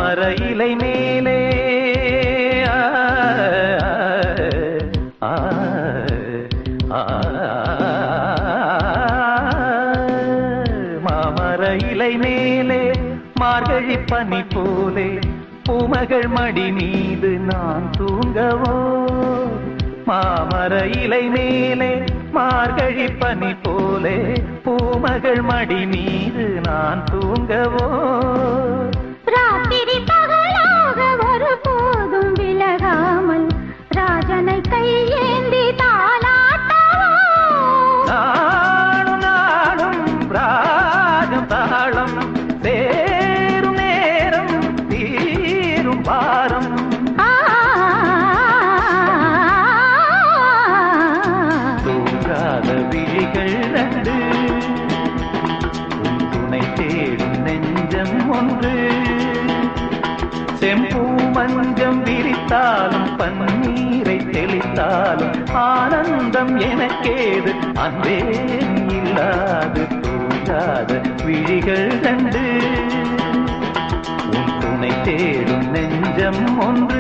மாமர இலை மேலே ஆ, ஆ, ஆ, மாமர இலை மேலே மார்கழி பனி போலே பூமகள் மடி மீது நான் தூங்கவோ மாமர இலை மேலே மார்கழி பனி போலே பூமகள் மடி மீது நான் தூங்கவோ ராத்திரி பகலாக ஒரு போதும் விலகாமல் ராஜனை கையேந்தி தாளாட்டவோ நாடும் நாடும் ராகம் தாளம் சேரும் நேரம் தீரும் பாரம் ஆ, தூங்காத விழிகள் ரெண்டு உன் துணை தேடும் நெஞ்சம் ஒன்று செம்பூ மஞ்சம் விரித்தாலும் பன்னீரை தெளித்தாலும் ஆனந்தம் எனக்கேது அன்பே இல்லாது தூங்காத விழிகள் கண்டு உன் துணை தேடும் நெஞ்சம் ஒன்று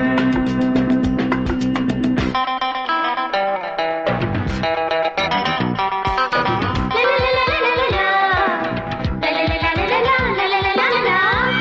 லலலலலலலா, லலலலலலலா,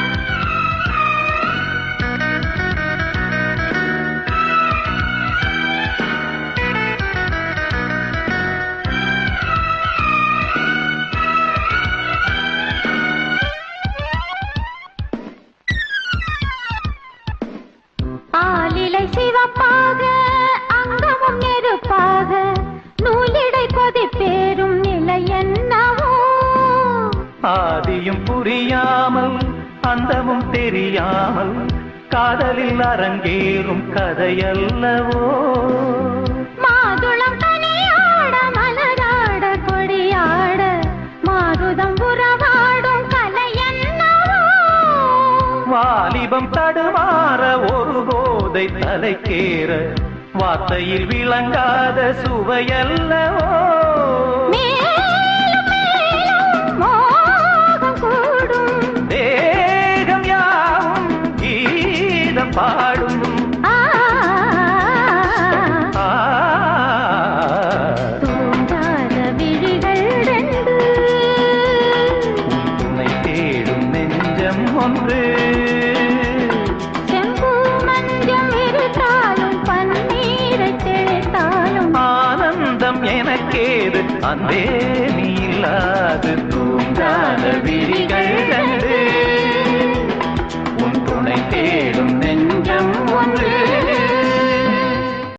ஆலிலை சிவப்பாக அங்கமும் நெருப்பாக நூலிடை கொதிப்பேறும் நிலை என்னவோ ஆதியும் புரியாமல் அந்தமும் தெரியாமல் காதலில் அரங்கேறும் கதையல்லவோ மாதுளம் தனியாட மலராட கொடியாட மாருதம் உறவாடும் கலை என்னவோ வாலிபம் தடுமாற ஒரு போதை தலைக்கேற வார்த்தையில் விளங்காத சுவையல்லவோ மேலும் மேலும் மோகம் கூடும் தேகம் யாவும் கீதம் பாடும் ஆ, ஆ, தூங்காத விழிகள் ரெண்டு உன் துணை தேடும் நெஞ்சம் ஒன்று செம்பூ மஞ்சம் இருத்தாலும் பன்னீரை தெளித்தாலும் ஆனந்தம் எனக்கேது அன்பே நீ இல்லாது தூங்காத விழிகள் கண்டு